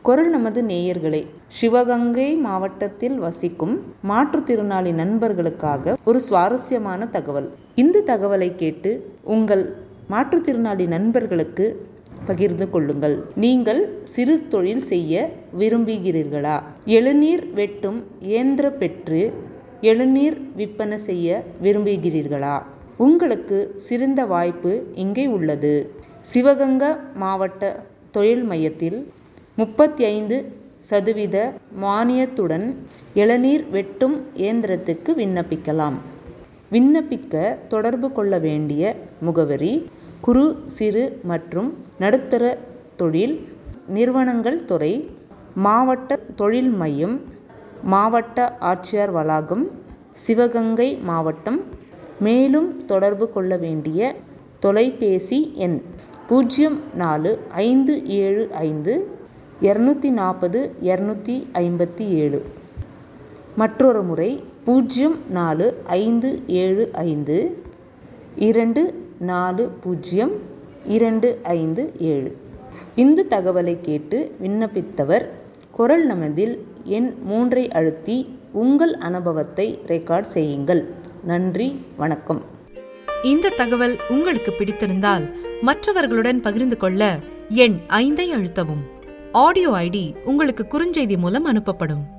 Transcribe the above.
குரல் நமது நேயர்களே சிவகங்கை மாவட்டத்தில் வசிக்கும் மாற்றுத்திறனாளி நண்பர்களுக்காக ஒரு சுவாரஸ்யமான தகவல் இந்த தகவலை கேட்டு உங்கள் மாற்றுத்திறனாளி நண்பர்களுக்கு பகிர்ந்து கொள்ளுங்கள் நீங்கள் சிறு தொழில் செய்ய விரும்புகிறீர்களா எழுநீர் வெட்டும் இயந்திர பெற்று எழுநீர் விற்பனை செய்ய விரும்புகிறீர்களா உங்களுக்கு சிறந்த வாய்ப்பு இங்கே உள்ளது சிவகங்கா மாவட்ட தொழில் மையத்தில் முப்பத்தி ஐந்து சதவீத மானியத்துடன் இளநீர் வெட்டும் இயந்திரத்துக்கு விண்ணப்பிக்கலாம் விண்ணப்பிக்க தொடர்பு கொள்ள வேண்டிய முகவரி குறு சிறு மற்றும் நடுத்தர தொழில் நிறுவனங்கள் துறை மாவட்ட தொழில் மையம் மாவட்ட ஆட்சியர் வளாகம் சிவகங்கை மாவட்டம் மேலும் தொடர்பு கொள்ள வேண்டிய தொலைபேசி எண் பூஜ்ஜியம் நாலு ஐந்து ஏழு ஐந்து இரநூத்தி நாற்பது இரநூத்தி ஐம்பத்தி ஏழு மற்றொரு முறை பூஜ்ஜியம் நாலு ஐந்து ஏழு ஐந்து இரண்டு நாலு பூஜ்ஜியம் இரண்டு ஐந்து ஏழு இந்த தகவலை கேட்டு விண்ணப்பித்தவர் குரல் நமதில் எண் மூன்றை அழுத்தி உங்கள் அனுபவத்தை ரெக்கார்ட் செய்யுங்கள் நன்றி வணக்கம் இந்த தகவல் உங்களுக்கு பிடித்திருந்தால் மற்றவர்களுடன் பகிர்ந்து கொள்ள எண் ஐந்தை அழுத்தவும் ஆடியோ ஐடி உங்களுக்கு குறுஞ்செய்தி மூலம் அனுப்பப்படும்